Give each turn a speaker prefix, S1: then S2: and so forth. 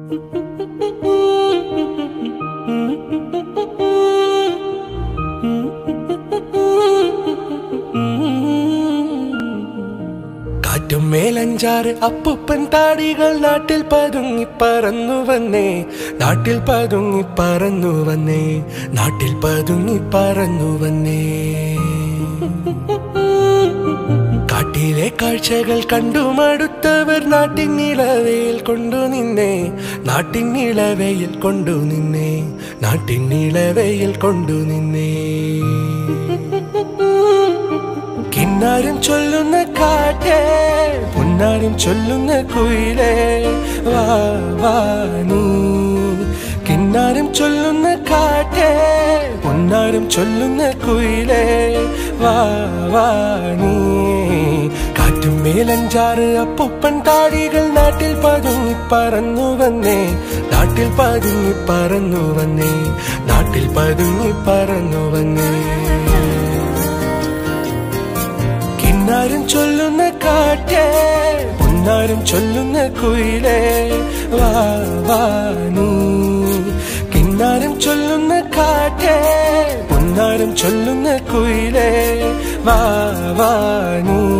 S1: കാറ്റും മേലഞ്ചാറ് അപ്പുപ്പൻ താടികൾ നാട്ടിൽ പതുങ്ങി പറന്നു വന്നേ നാട്ടിൽ പതുങ്ങി പറന്നു വന്നേ നാട്ടിൽ പതുങ്ങി പറന്നു വന്നേ കാട്ടിലെ കാഴ്ചകൾ കണ്ടു മടുത്തവർ നാട്ടിൻ നിളവയിൽ കൊണ്ടു നിന്നേ നാട്ടിൻ നിളവയിൽ കൊണ്ടു നിന്നേ നാട്ടിൻ നിളവയിൽ കൊണ്ടു നിന്നേ കിന്നാരം ചൊല്ലുന്ന കാറ്റേ പുന്നാരം ചൊല്ലുന്ന കുയിലേ വാ വാ നീ കിന്നാരം ചൊല്ലുന്ന കാറ്റേ പുന്നാരം ചൊല്ലുന്ന കുയിലേ വാ വാ നീ കാറ്റും മേലഞ്ചാറ് അപ്പൂപ്പൻ താടികൾ നാട്ടിൽ പതുങ്ങി പറന്നു വന്നേ നാട്ടിൽ പതുങ്ങി പറന്നു വന്നേ നാട്ടിൽ പതുങ്ങി പറന്നു വന്നേ കിന്നാരം ചൊല്ലുന്ന കാറ്റേ പൊന്നാരം ചൊല്ലുന്ന കുയിലേ വാ വാ നീ കിന്നാരം ചൊല്ലുന്ന കാറ്റേ പൊന്നാരം ചൊല്ലുന്ന കുയിലേ വാ വാ നീ